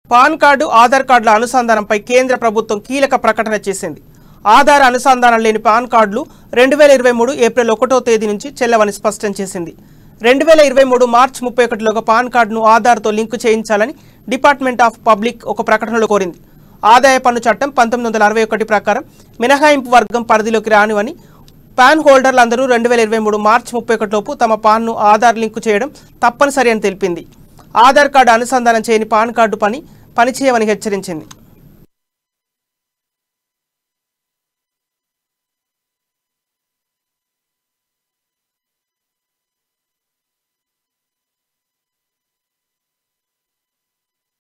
pan card Aadhaar కార్డుల అనుసంధానంపై కేంద్ర ప్రభుత్వం కీలక ప్రకటన చేసింది ఆధార్ అనుసంధానం లేని పాన్ కార్డులు రెండు వేల ఇరవై మూడు ఏప్రిల్ ఒకటో తేదీ నుంచి చెల్లవని స్పష్టం చేసింది రెండు వేల ఇరవై మూడు మార్చి ముప్పై ఒకటిలోగా పాన్ కార్డును ఆధార్తో లింకు చేయించాలని డిపార్ట్మెంట్ ఆఫ్ పబ్లిక్ ఒక ప్రకటనలో కోరింది ఆదాయ పన్ను చట్టం పంతొమ్మిది వందల అరవై ఒకటి ప్రకారం మినహాయింపు వర్గం పరిధిలోకి రానివని పాన్ హోల్డర్లందరూ రెండు వేల ఇరవై మూడు మార్చి ముప్పై ఒకటిలోపు తమ పాన్ను ఆధార్ లింకు చేయడం తప్పనిసరి అని తెలిపింది ఆధార్ కార్డు అనుసంధానం చేయని పాన్ కార్డు పని పనిచేయమని హెచ్చరించింది